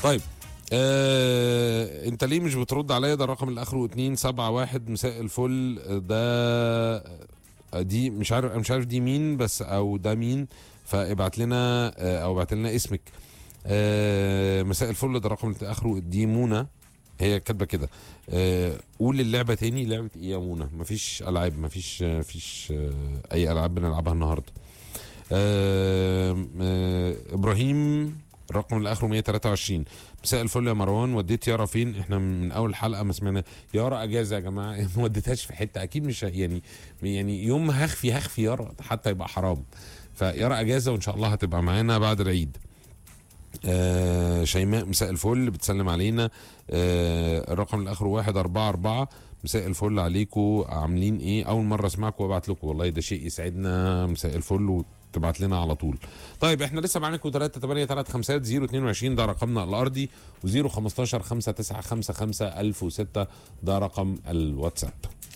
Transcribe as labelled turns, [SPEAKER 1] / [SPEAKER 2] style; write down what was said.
[SPEAKER 1] طيب آه، انت ليه مش بترد عليا ده الرقم اللي اخره 271 مساء الفل ده آه، دي مش عارف أنا مش عارف دي مين بس او ده مين فابعت لنا آه، او ابعت لنا اسمك آه، مساء الفل ده الرقم اللي اخره دي منى هي كاتبه كده آه، قول اللعبه تاني لعبه ايه يا منى مفيش العاب مفيش مفيش آه، اي العاب بنلعبها النهارده آه، آه، ابراهيم الرقم اللي اخره 123 مساء الفل يا مروان وديت يارا فين احنا من اول حلقه ما سمعنا يارا اجازه يا جماعه ما وديتهاش في حته اكيد مش ه- يعني يعني يوم ما هخفي هخفي يارا حتى يبقى حرام فيارا اجازه وان شاء الله هتبقى معانا بعد العيد آه شيماء مساء الفل بتسلم علينا آه الرقم اللي اخره واحد أربعة أربعة مساء الفل عليكم عاملين ايه اول مره اسمعكم وابعت لكم والله ده شيء يسعدنا مساء الفل وتبعت لنا على طول طيب احنا لسه معاكم 3 8 3 5 0 22 ده رقمنا الارضي و0 15 5 9 5 5 1006 ده رقم الواتساب